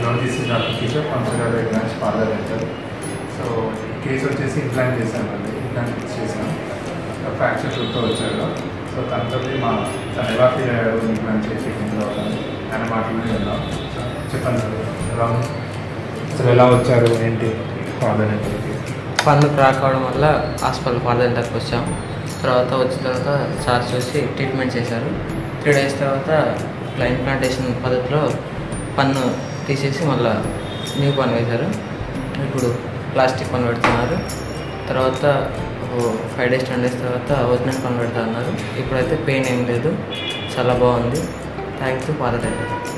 No this is doctor Kishore counsellor branch father dental so case వచ్చేసి implant చేశాను అండి implant fix చేశాను fracture చూస్తూ వచ్చాడు సో తనతో మా తను ఎలా ఫీల్ అయ్యాడు ఇంప్లాంట్ చేసి ఇంట్లో ఆయన మాటలు విన్నాం సో చెప్పండి సార్ ఎలా ఉంది? అసలు ఎలా వచ్చారు ఏంటి ఫాదర్ డెంటల్కి పన్ను క్రాక్ అవడం వల్ల హాస్పిటల్ ఫాదర్ దగ్గరకు వచ్చాం తర్వాత వచ్చిన తర్వాత సార్ చూసి ట్రీట్మెంట్ చేశారు త్రీ డేస్ తర్వాత ఇట్లా ఇంప్లాంటేషన్ పద్ధతిలో పన్ను తీసేసి మళ్ళీ న్యూ పన్ను వేశారు ఇప్పుడు ప్లాస్టిక్ పన్ను పెడుతున్నారు తర్వాత ఫైవ్ డేస్ టెన్ డేస్ తర్వాత ఒరిజినల్ పన్ను పెడతా అన్నారు ఇప్పుడైతే పెయిన్ ఏం లేదు చాలా బాగుంది థ్యాంక్స్ టు ఫాదర్ దగ్గర